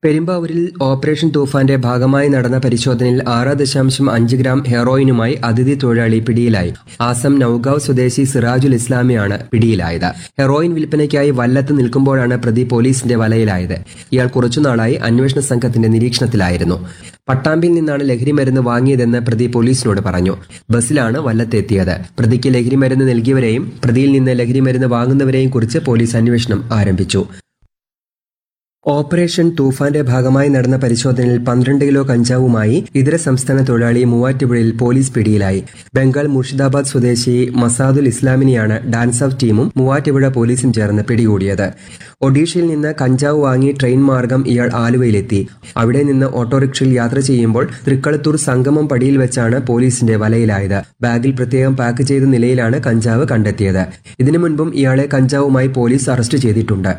പെരുമ്പാവൂരിൽ ഓപ്പറേഷൻ തൂഫാന്റെ ഭാഗമായി നടന്ന പരിശോധനയിൽ ആറ് ദശാംശം അഞ്ച് ഗ്രാം ഹെറോയിനുമായി അതിഥി തൊഴിലാളി പിടിയിലായി ആസം നൌഗാവ് സ്വദേശി സിറാജുൽ ഇസ്ലാമിയാണ് പിടിയിലായത് ഹെറോയിൻ വിൽപ്പനയ്ക്കായി വല്ലത്ത് നിൽക്കുമ്പോഴാണ് പ്രതി പോലീസിന്റെ വലയിലായത് ഇയാൾ കുറച്ചുനാളായി അന്വേഷണ സംഘത്തിന്റെ നിരീക്ഷണത്തിലായിരുന്നു പട്ടാമ്പിൽ നിന്നാണ് ലഹരിമരുന്ന് വാങ്ങിയതെന്ന് പ്രതി പോലീസിനോട് പറഞ്ഞു ബസ്സിലാണ് വല്ലത്തെത്തിയത് പ്രതിക്ക് ലഹരിമരുന്ന് നൽകിയവരെയും പ്രതിയിൽ നിന്ന് ലഹരിമരുന്ന് വാങ്ങുന്നവരെയും കുറിച്ച് പോലീസ് അന്വേഷണം ആരംഭിച്ചു ഓപ്പറേഷൻ തൂഫാന്റെ ഭാഗമായി നടന്ന പരിശോധനയിൽ പന്ത്രണ്ട് കിലോ കഞ്ചാവുമായി ഇതര സംസ്ഥാന തൊഴിലാളി മൂവാറ്റുപുഴയിൽ പോലീസ് പിടിയിലായി ബംഗാൾ മുർഷിദാബാദ് സ്വദേശി മസാദുൽ ഇസ്ലാമിനെയാണ് ഡാൻസ് ഓഫ് ടീമും മൂവാറ്റുപുഴ പോലീസും ചേർന്ന് പിടികൂടിയത് ഒഡീഷയിൽ നിന്ന് കഞ്ചാവ് വാങ്ങി ട്രെയിൻ മാർഗം ഇയാൾ ആലുവയിലെത്തി അവിടെ നിന്ന് ഓട്ടോറിക്ഷയിൽ യാത്ര ചെയ്യുമ്പോൾ തൃക്കളത്തൂർ സംഗമം പടിയിൽ വെച്ചാണ് പോലീസിന്റെ വലയിലായത് ബാഗിൽ പ്രത്യേകം പാക്ക് ചെയ്ത നിലയിലാണ് കഞ്ചാവ് കണ്ടെത്തിയത് ഇതിനു മുൻപും ഇയാളെ കഞ്ചാവുമായി പോലീസ് അറസ്റ്റ് ചെയ്തിട്ടുണ്ട്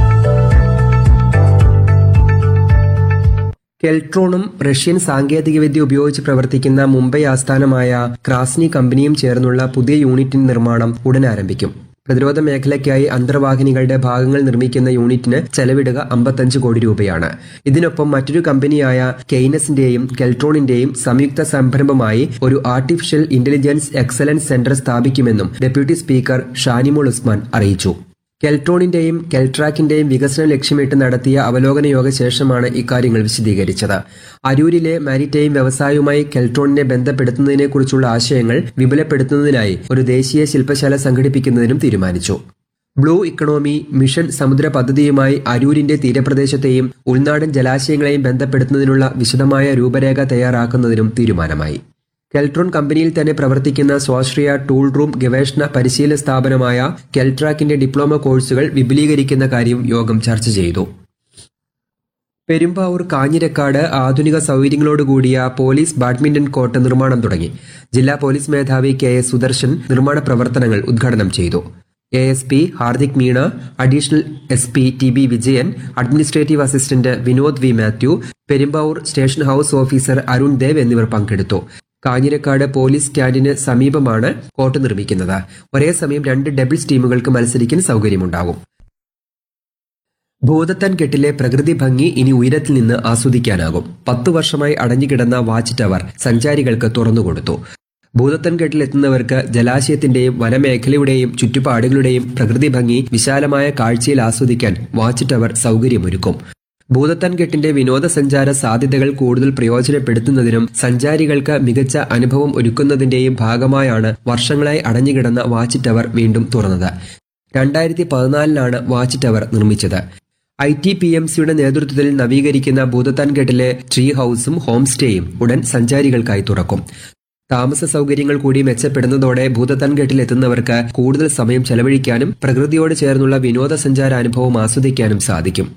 കെൽട്രോണും റഷ്യൻ സാങ്കേതികവിദ്യ ഉപയോഗിച്ച് പ്രവർത്തിക്കുന്ന മുംബൈ ആസ്ഥാനമായ ക്രാസ്നി കമ്പനിയും ചേർന്നുള്ള പുതിയ യൂണിറ്റിന്റെ നിർമ്മാണം ഉടൻ ആരംഭിക്കും പ്രതിരോധ മേഖലയ്ക്കായി അന്തർവാഹിനികളുടെ ഭാഗങ്ങൾ നിർമ്മിക്കുന്ന യൂണിറ്റിന് ചെലവിടുക അമ്പത്തഞ്ച് കോടി രൂപയാണ് ഇതിനൊപ്പം മറ്റൊരു കമ്പനിയായ കെയ്നസിന്റെയും കെൽട്രോണിന്റെയും സംയുക്ത സംരംഭമായി ഒരു ആർട്ടിഫിഷ്യൽ ഇന്റലിജൻസ് എക്സലൻസ് സെന്റർ സ്ഥാപിക്കുമെന്നും ഡെപ്യൂട്ടി സ്പീക്കർ ഷാനിമോൾ ഉസ്മാൻ അറിയിച്ചു കെൽട്രോണിന്റെയും കെൽട്രാക്കിന്റെയും വികസനം ലക്ഷ്യമിട്ട് നടത്തിയ അവലോകന യോഗ ശേഷമാണ് ഇക്കാര്യങ്ങൾ വിശദീകരിച്ചത് അരൂരിലെ മാരിടൈം വ്യവസായവുമായി കെൽട്രോണിനെ ബന്ധപ്പെടുത്തുന്നതിനെക്കുറിച്ചുള്ള ആശയങ്ങൾ വിപുലപ്പെടുത്തുന്നതിനായി ഒരു ദേശീയ ശില്പശാല സംഘടിപ്പിക്കുന്നതിനും തീരുമാനിച്ചു ബ്ലൂ ഇക്കണോമി മിഷൻ സമുദ്ര പദ്ധതിയുമായി അരൂരിന്റെ തീരപ്രദേശത്തെയും ഉൾനാടൻ ജലാശയങ്ങളെയും ബന്ധപ്പെടുത്തുന്നതിനുള്ള വിശദമായ രൂപരേഖ തയ്യാറാക്കുന്നതിനും തീരുമാനമായി കെൽട്രോൺ കമ്പനിയിൽ തന്നെ പ്രവർത്തിക്കുന്ന സ്വാശ്രയ ടൂൾ റൂം ഗവേഷണ പരിശീലന സ്ഥാപനമായ കെൽട്രാക്കിന്റെ ഡിപ്ലോമ കോഴ്സുകൾ വിപുലീകരിക്കുന്ന കാര്യം യോഗം ചർച്ച ചെയ്തു പെരുമ്പാവൂർ കാഞ്ഞിരക്കാട് ആധുനിക സൗകര്യങ്ങളോടുകൂടിയ പോലീസ് ബാഡ്മിന്റൺ കോർട്ട് നിർമ്മാണം തുടങ്ങി ജില്ലാ പോലീസ് മേധാവി കെ എസ് സുദർശൻ നിർമ്മാണ പ്രവർത്തനങ്ങൾ ഉദ്ഘാടനം ചെയ്തു A S P Hardik Meena additional S P T B Vijayan administrative assistant Vinod V Mathew Perumbavoor station house officer Arun Dev എന്നിവർ പങ്കെടുത്തു കാഞ്ഞിരക്കാട് പോലീസ് സ്റ്റാൻഡിന് സമീപമാണ് കോർട്ട് നിർമ്മിക്കുന്നത് ഒരേ സമയം രണ്ട് ഡബിൾസ് ടീമുകൾക്ക് മത്സരിക്കാൻ സൗകര്യമുണ്ടാകും ഭൂതത്താൻ കെട്ടിലെ പ്രകൃതി ഭംഗി ഇനി ഉയരത്തിൽ നിന്ന് ആസ്വദിക്കാനാകും പത്തു വർഷമായി അടഞ്ഞുകിടന്ന വാച്ച് ടവർ സഞ്ചാരികൾക്ക് തുറന്നുകൊടുത്തു ഭൂതത്തൻ കെട്ടിലെത്തുന്നവർക്ക് ജലാശയത്തിന്റെയും വനമേഖലയുടെയും ചുറ്റുപാടുകളുടെയും പ്രകൃതി ഭംഗി വിശാലമായ കാഴ്ചയിൽ ആസ്വദിക്കാൻ വാച്ച് ടവർ സൗകര്യമൊരുക്കും ഭൂതത്താൻകെട്ടിന്റെ വിനോദസഞ്ചാര സാധ്യതകൾ കൂടുതൽ പ്രയോജനപ്പെടുത്തുന്നതിനും സഞ്ചാരികൾക്ക് മികച്ച അനുഭവം ഒരുക്കുന്നതിന്റെയും ഭാഗമായാണ് വർഷങ്ങളായി അടഞ്ഞുകിടന്ന വാച്ച് ടവർ വീണ്ടും തുറന്നത് രണ്ടായിരത്തി പതിനാലിലാണ് വാച്ച് ടവർ നിർമ്മിച്ചത് ഐ ടി പി എം സിയുടെ നേതൃത്വത്തിൽ നവീകരിക്കുന്ന ഭൂതത്താൻകെട്ടിലെ ട്രീ ഹൌസും ഹോം സ്റ്റേയും ഉടൻ സഞ്ചാരികൾക്കായി തുറക്കും താമസ സൗകര്യങ്ങൾ കൂടി മെച്ചപ്പെടുന്നതോടെ ഭൂതത്താൻകെട്ടിൽ എത്തുന്നവർക്ക് കൂടുതൽ സമയം ചെലവഴിക്കാനും പ്രകൃതിയോട് ചേർന്നുള്ള വിനോദസഞ്ചാര അനുഭവം ആസ്വദിക്കാനും സാധിക്കും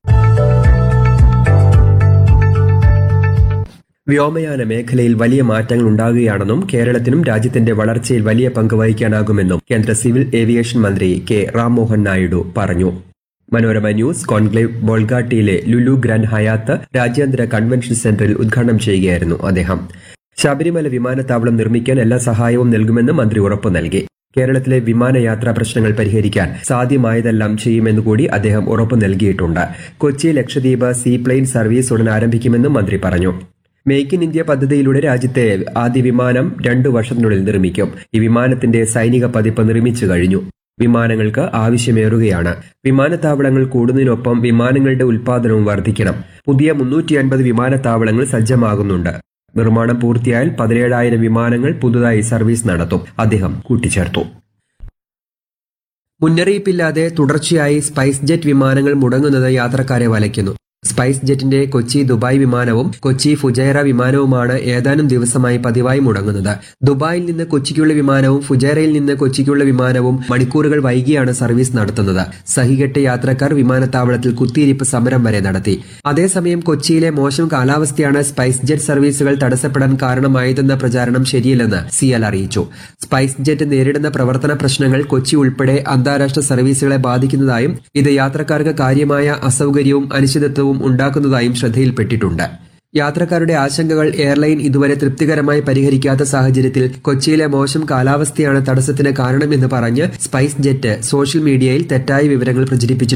വ്യോമയാന മേഖലയിൽ വലിയ മാറ്റങ്ങൾ ഉണ്ടാകുകയാണെന്നും കേരളത്തിനും രാജ്യത്തിന്റെ വളർച്ചയിൽ വലിയ പങ്ക് വഹിക്കാനാകുമെന്നും കേന്ദ്ര സിവിൽ ഏവിയേഷൻ മന്ത്രി കെ റാംമോഹൻ നായിഡു പറഞ്ഞു മനോരമ ന്യൂസ് കോൺക്ലേവ് ബോൾഗാട്ടിയിലെ ലുലു ഗ്രാൻഡ് ഹയാത്ത് രാജ്യാന്തര കൺവെൻഷൻ സെന്ററിൽ ഉദ്ഘാടനം ചെയ്യുകയായിരുന്നു അദ്ദേഹം ശബരിമല വിമാനത്താവളം നിർമ്മിക്കാൻ എല്ലാ സഹായവും നൽകുമെന്ന് മന്ത്രി ഉറപ്പു നൽകി കേരളത്തിലെ വിമാനയാത്രാ പ്രശ്നങ്ങൾ പരിഹരിക്കാൻ സാധ്യമായതെല്ലാം ചെയ്യുമെന്ന് കൂടി അദ്ദേഹം ഉറപ്പു നൽകിയിട്ടുണ്ട് Kochi Lakshadweep sea plane service ഉടൻ ആരംഭിക്കുമെന്നും മന്ത്രി പറഞ്ഞു മേക്ക് ഇൻ ഇന്ത്യ പദ്ധതിയിലൂടെ രാജ്യത്തെ ആദ്യ വിമാനം രണ്ടു വർഷത്തിനുള്ളിൽ നിർമ്മിക്കും ഈ വിമാനത്തിന്റെ സൈനിക പതിപ്പ് നിർമ്മിച്ചു കഴിഞ്ഞു വിമാനങ്ങൾക്ക് ആവശ്യമേറുകയാണ് വിമാനത്താവളങ്ങൾ കൂടുന്നതിനൊപ്പം വിമാനങ്ങളുടെ ഉൽപാദനവും വർദ്ധിക്കണം പുതിയ മുന്നൂറ്റി അൻപത് വിമാനത്താവളങ്ങൾ സജ്ജമാകുന്നുണ്ട് നിർമ്മാണം പൂർത്തിയായാൽ പതിനേഴായിരം വിമാനങ്ങൾ പുതുതായി സർവീസ് നടത്തും അദ്ദേഹം കൂട്ടിച്ചേർത്തു മുന്നറിയിപ്പില്ലാതെ തുടർച്ചയായി സ്പൈസ് ജെറ്റ് വിമാനങ്ങൾ മുടങ്ങുന്നത് യാത്രക്കാരെ വലയ്ക്കുന്നു സ്പൈസ് ജെറ്റിന്റെ കൊച്ചി ദുബായ് വിമാനവും കൊച്ചി ഫുജൈറ വിമാനവുമാണ് ഏതാനും ദിവസമായി പതിവായി മുടങ്ങുന്നത് ദുബായിൽ നിന്ന് കൊച്ചിക്കുള്ള വിമാനവും ഫുജൈറയിൽ നിന്ന് കൊച്ചിക്കുള്ള വിമാനവും മണിക്കൂറുകൾ വൈകിയാണ് സർവീസ് നടത്തുന്നത് സഹികെട്ട് യാത്രക്കാർ വിമാനത്താവളത്തിൽ കുത്തിയിരിപ്പ് സമരം വരെ നടത്തി അതേസമയം കൊച്ചിയിലെ മോശം കാലാവസ്ഥയാണ് സ്പൈസ് ജെറ്റ് സർവീസുകൾ തടസ്സപ്പെടാൻ കാരണമായതെന്ന പ്രചാരണം ശരിയല്ലെന്ന് സിയൽ അറിയിച്ചു സ്പൈസ് ജെറ്റ് നേരിടുന്ന പ്രവർത്തന പ്രശ്നങ്ങൾ കൊച്ചി ഉൾപ്പെടെ അന്താരാഷ്ട്ര സർവീസുകളെ ബാധിക്കുന്നതായും ഇത് യാത്രക്കാർക്ക് കാര്യമായ അസൌകര്യവും അനിശ്ചിതത്വവും ഉണ്ടാക്കുന്നതായും ശ്രദ്ധയിൽപ്പെട്ടിട്ടുണ്ട് യാത്രക്കാരുടെ ആശങ്കകൾ എയർലൈൻ ഇതുവരെ തൃപ്തികരമായി പരിഹരിക്കാത്ത സാഹചര്യത്തിൽ കൊച്ചിയിലെ മോശം കാലാവസ്ഥയാണ് തടസ്സത്തിന് കാരണമെന്ന് പറഞ്ഞ് സ്പൈസ് ജെറ്റ് സോഷ്യൽ മീഡിയയിൽ തെറ്റായ വിവരങ്ങൾ പ്രചരിപ്പിച്ചു